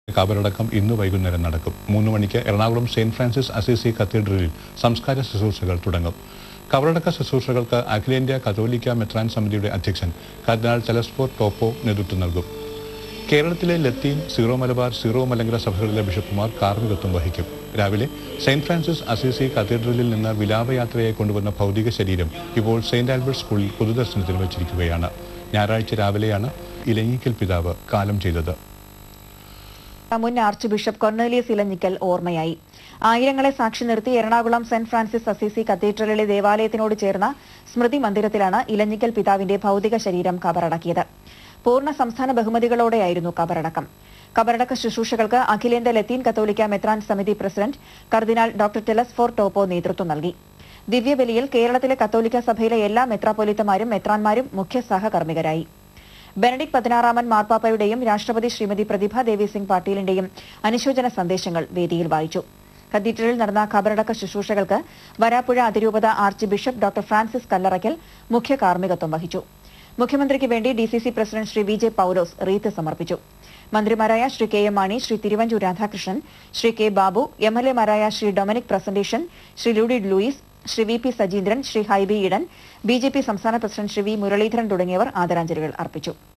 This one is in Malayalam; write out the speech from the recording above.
കബറടക്കം ഇന്ന് വൈകുന്നേരം നടക്കും മൂന്ന് മണിക്ക് എറണാകുളം സെയിന്റ് ഫ്രാൻസിസ് അസീസി കത്തീഡ്രലിൽ സംസ്കാര ശുശ്രൂഷകൾ തുടങ്ങും കബറടക്ക ശുശ്രൂഷകൾക്ക് അഖിലേന്ത്യാ കത്തോലിക്ക മെത്രാൻ സമിതിയുടെ അധ്യക്ഷൻ കർദിനാൾ ചെലസ്പോർ ടോപ്പോ നേതൃത്വം നൽകും കേരളത്തിലെ ലത്തീൻ സീറോ മലബാർ സീറോ മലങ്കര സഭകളിലെ ബിഷപ്പുമാർ കാർമ്മികത്വം വഹിക്കും രാവിലെ സെയിന്റ് ഫ്രാൻസിസ് അസീസി കത്തീഡ്രലിൽ നിന്ന് വിലാപയാത്രയായി കൊണ്ടുവന്ന ഭൗതിക ശരീരം ഇപ്പോൾ സെയിന്റ് ആൽബർട്ട് സ്കൂളിൽ പൊതുദർശനത്തിന് വച്ചിരിക്കുകയാണ് ഞായറാഴ്ച രാവിലെയാണ് ഇലഞ്ഞിക്കൽ പിതാവ് കാലം ചെയ്തത് മുൻ ആർച്ച് ബിഷപ്പ് കൊർണേലിയസ് ഇലഞ്ഞിക്കൽ ഓർമ്മയായി ആയിരങ്ങളെ സാക്ഷി നിർത്തി എറണാകുളം സെന്റ് ഫ്രാൻസിസ് അസീസി കത്തീഡ്രലിലെ ദേവാലയത്തിനോട് ചേർന്ന സ്മൃതി മന്ദിരത്തിലാണ് ഇലഞ്ഞിക്കൽ പിതാവിന്റെ ഭൗതിക ശരീരം കബറടക്കിയത് പൂർണ്ണ സംസ്ഥാന ബഹുമതികളോടെയായിരുന്നു കബറടക്കം കബറടക്ക ശുശ്രൂഷകൾക്ക് അഖിലേന്ത്യാ ലത്തീൻ കത്തോലിക്ക മെത്രാൻ സമിതി പ്രസിഡന്റ് കർദിനാൾ ഡോക്ടർ ടെലസ് ഫോർ ടോപ്പോ നേതൃത്വം നൽകി ദിവ്യബലിയിൽ കേരളത്തിലെ കത്തോലിക്ക സഭയിലെ എല്ലാ മെത്രാപ്പൊലിത്തമാരും മെത്രാന്മാരും മുഖ്യ സഹകർമ്മികരായി ബെനഡിക് പതിനാറാമൻ മാർപ്പാപ്പയുടെയും രാഷ്ട്രപതി ശ്രീമതി പ്രതിഭ ദേവി സിംഗ് പാട്ടീലിന്റെയും അനുശോചന സന്ദേശങ്ങൾ വേദിയിൽ വായിച്ചു കത്തീഡ്രലിൽ നടന്ന ഖബറടക്ക ശുശ്രൂഷകൾക്ക് വരാപ്പുഴ അതിരൂപത archbishop doctor Francis Kallarakkal മുഖ്യ കാർമ്മികത്വം വഹിച്ചു മുഖ്യമന്ത്രിക്ക് വേണ്ടി D C C president Shri V J Paulose wreath സമർപ്പിച്ചു മന്ത്രിമാരായ Shri K M Mani Shri Thiruvanchoor Radhakrishnan Shri K Babu M L എമാരായ ശ്രീ ഡൊമിനിക് പ്രസന്റേഷൻ ശ്രീ ലൂഡിഡ് Louis Shri V P Sajeendran Shri Hibi Eden B J P സംസ്ഥാന പ്രസിഡന്റ് ശ്രീ വി മുരളീധരൻ തുടങ്ങിയവർ ആദരാഞ്ജലികൾ അർപ്പിച്ചു